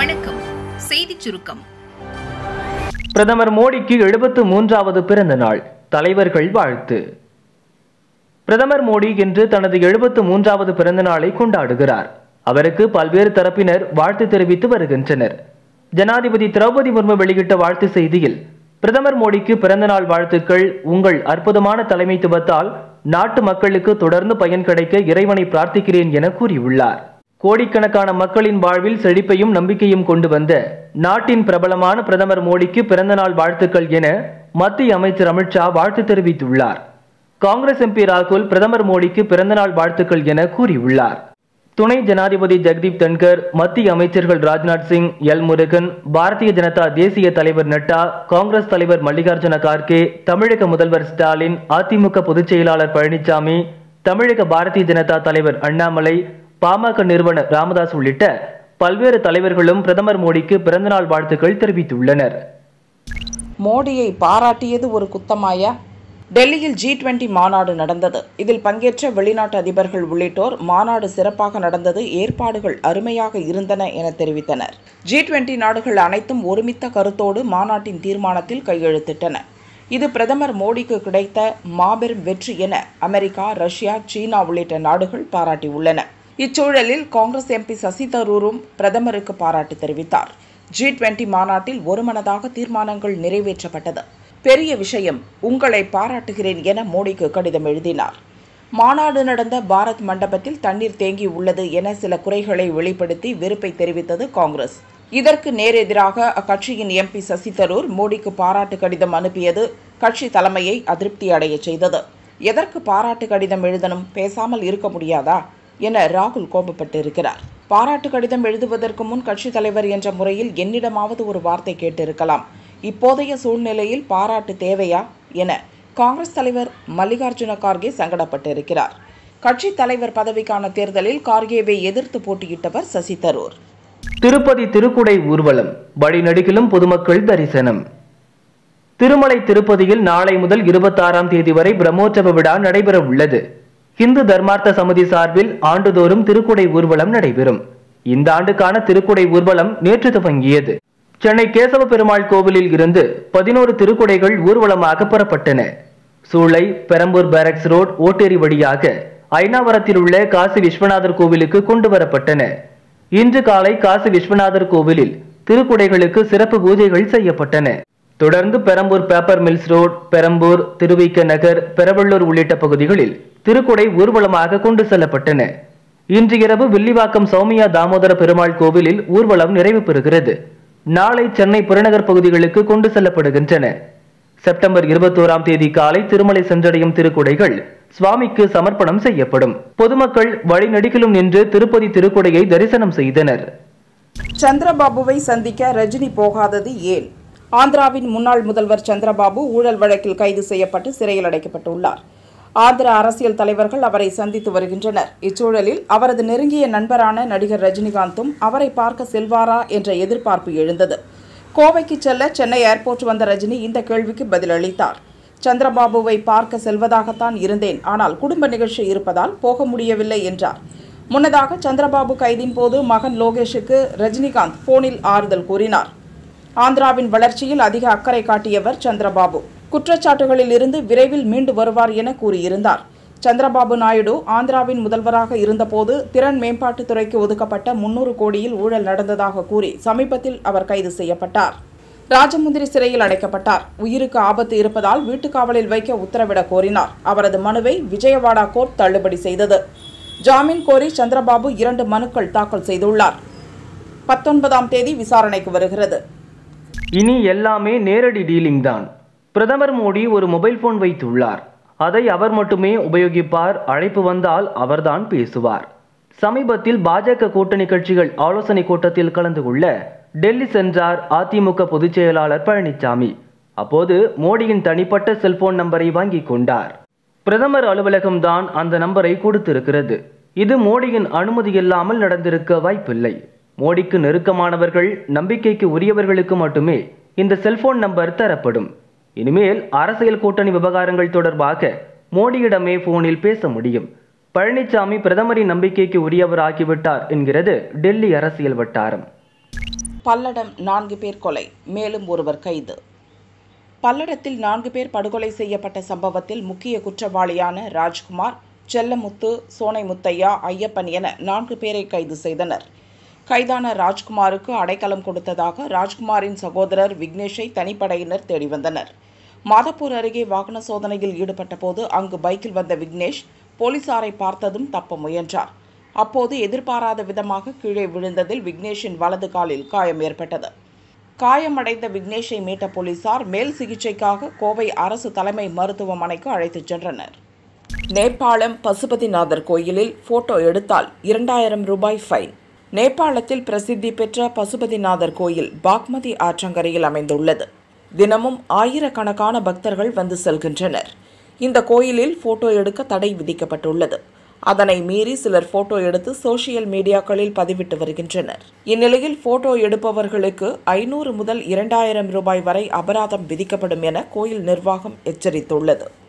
வணக்கம் செய்திச் சுருக்கம் பிரதமர் மோடிக்கு எழுபத்து மூன்றாவது பிறந்த நாள் தலைவர்கள் வாழ்த்து பிரதமர் மோடி இன்று தனது எழுபத்து மூன்றாவது பிறந்த நாளை கொண்டாடுகிறார் அவருக்கு பல்வேறு தரப்பினர் வாழ்த்து தெரிவித்து வருகின்றனர் ஜனாதிபதி திரௌபதி முர்மு வெளியிட்ட வாழ்த்து செய்தியில் பிரதமர் மோடிக்கு பிறந்தநாள் வாழ்த்துக்கள் உங்கள் அற்புதமான தலைமைத்துவத்தால் நாட்டு மக்களுக்கு தொடர்ந்து பயன் கிடைக்க இறைவனை பிரார்த்திக்கிறேன் என கூறியுள்ளார் கோடிக்கணக்கான மக்களின் வாழ்வில் செழிப்பையும் நம்பிக்கையும் கொண்டு வந்த நாட்டின் பிரபலமான பிரதமர் மோடிக்கு பிறந்தநாள் வாழ்த்துக்கள் என மத்திய அமைச்சர் அமித்ஷா வாழ்த்து தெரிவித்துள்ளார் காங்கிரஸ் எம்பி ராகுல் பிரதமர் மோடிக்கு பிறந்தநாள் வாழ்த்துக்கள் என கூறியுள்ளார் துணை ஜனாதிபதி ஜெக்தீப் தன்கர் மத்திய அமைச்சர்கள் ராஜ்நாத் சிங் எல் முருகன் பாரதிய ஜனதா தேசிய தலைவர் நட்டா காங்கிரஸ் தலைவர் மல்லிகார்ஜுன கார்கே தமிழக முதல்வர் ஸ்டாலின் அதிமுக பொதுச் செயலாளர் பழனிசாமி தமிழக பாரதிய ஜனதா தலைவர் அண்ணாமலை பாமக நிறுவனர் ராமதாஸ் உள்ளிட்ட பல்வேறு தலைவர்களும் பிரதமர் மோடிக்கு பிறந்தநாள் வாழ்த்துக்கள் தெரிவித்துள்ளனர் மோடியை பாராட்டியது ஒரு குத்தமாயா டெல்லியில் ஜி டுவெண்டி மாநாடு நடந்தது இதில் பங்கேற்ற வெளிநாட்டு அதிபர்கள் உள்ளிட்டோர் மாநாடு சிறப்பாக நடந்தது ஏற்பாடுகள் அருமையாக இருந்தன என தெரிவித்தனர் ஜி டுவெண்டி நாடுகள் அனைத்தும் ஒருமித்த கருத்தோடு மாநாட்டின் தீர்மானத்தில் கையெழுத்திட்டன இது பிரதமர் மோடிக்கு கிடைத்த மாபெரும் வெற்றி என அமெரிக்கா ரஷ்யா சீனா உள்ளிட்ட நாடுகள் பாராட்டியுள்ளன இச்சூழலில் காங்கிரஸ் எம்பி சசி தரூரும் பிரதமருக்கு பாராட்டு தெரிவித்தார் ஜி டுவெண்டி மாநாட்டில் ஒருமனதாக தீர்மானங்கள் நிறைவேற்றப்பட்டது பெரிய விஷயம் உங்களை பாராட்டுகிறேன் என மோடிக்கு கடிதம் எழுதினார் மாநாடு நடந்த பாரத் மண்டபத்தில் தண்ணீர் தேங்கி உள்ளது என சில குறைகளை வெளிப்படுத்தி வெறுப்பை தெரிவித்தது காங்கிரஸ் இதற்கு நேரெதிராக அக்கட்சியின் எம்பி சசி தரூர் மோடிக்கு பாராட்டு கடிதம் அனுப்பியது கட்சி தலைமையை அதிருப்தி அடைய செய்தது எதற்கு பாராட்டு கடிதம் எழுதணும் பேசாமல் இருக்க முடியாதா என ராகுல் கோபப்பட்டிருக்கிறார் பாராட்டு கடிதம் எழுதுவதற்கு முன் கட்சி தலைவர் என்ற முறையில் என்னிடமாவது ஒரு வார்த்தை கேட்டிருக்கலாம் இப்போதைய சூழ்நிலையில் பாராட்டு தேவையா என காங்கிரஸ் தலைவர் மல்லிகார்ஜுன கார்கே சங்கடப்பட்டிருக்கிறார் கட்சி தலைவர் பதவிக்கான தேர்தலில் கார்கேவை எதிர்த்து போட்டியிட்டவர் சசி தரூர் திருப்பதி திருக்குடை ஊர்வலம் வழிநடுகிலும் பொதுமக்கள் தரிசனம் திருமலை திருப்பதியில் நாளை முதல் இருபத்தாறாம் தேதி வரை பிரம்மோற்சவ விழா நடைபெற உள்ளது இந்து தர்மார்த்த சமிதி சார்பில் ஆண்டுதோறும் திருக்குடை ஊர்வலம் நடைபெறும் இந்த ஆண்டுக்கான திருக்குடை ஊர்வலம் நேற்று துவங்கியது சென்னை கேசவ பெருமாள் கோவிலில் இருந்து பதினோரு திருக்குடைகள் ஊர்வலமாக புறப்பட்டன சூளை பெரம்பூர் பேரக்ஸ் ரோட் ஓட்டேரி வழியாக ஐநாவரத்தில் உள்ள காசி விஸ்வநாதர் கோவிலுக்கு கொண்டு வரப்பட்டன இன்று காலை காசி விஸ்வநாதர் கோவிலில் திருக்குடைகளுக்கு சிறப்பு பூஜைகள் செய்யப்பட்டன தொடர்ந்து Perambur paper mills road Perambur Thiruvika Nagar Peravallur உள்ளிட்ட பகுதிகளில் திருக்குடை ஊர்வலமாக கொண்டு செல்லப்பட்டன இன்று இரவு வில்லிவாக்கம் சௌமியா தாமோதர பெருமாள் கோவிலில் ஊர்வலம் நிறைவு பெறுகிறது நாளை சென்னை புறநகர் பகுதிகளுக்கு கொண்டு செல்லப்படுகின்றன செப்டம்பர் இருபத்தோராம் தேதி காலை திருமலை சென்றடையும் திருக்குடைகள் சுவாமிக்கு சமர்ப்பணம் செய்யப்படும் பொதுமக்கள் வழிநடிகிலும் நின்று திருப்பதி திருக்குடையை தரிசனம் செய்தனர் சந்திரபாபுவை சந்திக்க ரஜினி போகாதது ஏன் ஆந்திராவின் முன்னாள் முதல்வர் சந்திரபாபு ஊழல் வழக்கில் கைது செய்யப்பட்டு சிறையில் அடைக்கப்பட்டுள்ளார் ஆந்திர அரசியல் தலைவர்கள் அவரை சந்தித்து வருகின்றனர் இச்சூழலில் அவரது நெருங்கிய நண்பரான நடிகர் ரஜினிகாந்தும் அவரை பார்க்க செல்வாரா என்ற எதிர்பார்ப்பு எழுந்தது கோவைக்கு செல்ல சென்னை ஏர்போர்ட் வந்த ரஜினி இந்த கேள்விக்கு பதிலளித்தார் சந்திரபாபுவை பார்க்க செல்வதாகத்தான் இருந்தேன் ஆனால் குடும்ப நிகழ்ச்சி இருப்பதால் போக முடியவில்லை என்றார் முன்னதாக சந்திரபாபு கைதின் போது மகன் லோகேஷுக்கு ரஜினிகாந்த் போனில் ஆறுதல் கூறினார் ஆந்திராவின் வளர்ச்சியில் அதிக அக்கறை காட்டியவர் சந்திரபாபு குற்றச்சாட்டுகளில் இருந்து விரைவில் மீண்டு வருவார் என கூறியிருந்தார் சந்திரபாபு நாயுடு ஆந்திராவின் முதல்வராக இருந்தபோது திறன் மேம்பாட்டுத் துறைக்கு ஒதுக்கப்பட்ட முன்னூறு கோடியில் ஊழல் நடந்ததாக கூறி சமீபத்தில் அவர் கைது செய்யப்பட்டார் ராஜமுந்திரி சிறையில் அடைக்கப்பட்டார் உயிருக்கு ஆபத்து இருப்பதால் வீட்டுக் காவலில் வைக்க உத்தரவிட கோரினார் அவரது மனுவை விஜயவாடா கோர்ட் தள்ளுபடி செய்தது ஜாமீன் கோரி சந்திரபாபு இரண்டு மனுக்கள் தாக்கல் செய்துள்ளார் பத்தொன்பதாம் தேதி விசாரணைக்கு வருகிறது இனி எல்லாமே நேரடி டீலிங் தான் பிரதமர் மோடி ஒரு மொபைல் போன் வைத்துள்ளார் அதை அவர் மட்டுமே உபயோகிப்பார் அழைப்பு வந்தால் அவர்தான் பேசுவார் சமீபத்தில் பாஜக கூட்டணி கட்சிகள் ஆலோசனை கூட்டத்தில் கலந்து கொள்ள டெல்லி சென்றார் அதிமுக பொதுச் செயலாளர் பழனிசாமி அப்போது மோடியின் தனிப்பட்ட செல்போன் நம்பரை வாங்கிக் கொண்டார் பிரதமர் அலுவலகம்தான் அந்த நம்பரை கொடுத்திருக்கிறது இது மோடியின் அனுமதி இல்லாமல் நடந்திருக்க வாய்ப்பில்லை மோடிக்கு நெருக்கமானவர்கள் நம்பிக்கைக்கு உரியவர்களுக்கு மட்டுமே இந்த செல்போன் நம்பர் தரப்படும் இனிமேல் அரசியல் கூட்டணி விவகாரங்கள் தொடர்பாக மோடியிடமே போனில் பேச முடியும் பழனிசாமி பிரதமரின் நம்பிக்கைக்கு உரியவர் ஆகிவிட்டார் என்கிறது டெல்லி அரசியல் வட்டாரம் பல்லடம் நான்கு பேர் கொலை மேலும் ஒருவர் கைது பல்லடத்தில் நான்கு பேர் படுகொலை செய்யப்பட்ட சம்பவத்தில் முக்கிய குற்றவாளியான ராஜ்குமார் செல்லமுத்து சோனை முத்தையா ஐயப்பன் என நான்கு பேரை கைது செய்தனர் கைதான ராஜ்குமாருக்கு அடைக்கலம் கொடுத்ததாக ராஜ்குமாரின் சகோதரர் விக்னேஷை தனிப்படையினர் தேடி வந்தனர் மாதப்பூர் அருகே வாகன சோதனையில் ஈடுபட்ட போது அங்கு பைக்கில் வந்த விக்னேஷ் போலீசாரை பார்த்ததும் தப்ப முயன்றார் அப்போது எதிர்பாராத விதமாக கீழே விழுந்ததில் விக்னேஷின் வலது காலில் காயம் ஏற்பட்டது காயமடைந்த விக்னேஷை மீட்ட போலீசார் மேல் சிகிச்சைக்காக கோவை அரசு தலைமை மருத்துவமனைக்கு அழைத்துச் சென்றனர் நேபாளம் பசுபதிநாதர் கோயிலில் போட்டோ எடுத்தால் இரண்டாயிரம் ரூபாய் ஃபைன் நேபாளத்தில் பிரசித்தி பெற்ற பசுபதிநாதர் கோயில் பாக்மதி ஆற்றங்கரையில் அமைந்துள்ளது தினமும் ஆயிரக்கணக்கான பக்தர்கள் வந்து செல்கின்றனர் இந்த கோயிலில் போட்டோ எடுக்க தடை விதிக்கப்பட்டுள்ளது அதனை மீறி சிலர் போட்டோ எடுத்து சோசியல் மீடியாக்களில் பதிவிட்டு வருகின்றனர் இந்நிலையில் போட்டோ எடுப்பவர்களுக்கு ஐநூறு முதல் இரண்டாயிரம் ரூபாய் வரை அபராதம் விதிக்கப்படும் என கோயில் நிர்வாகம் எச்சரித்துள்ளது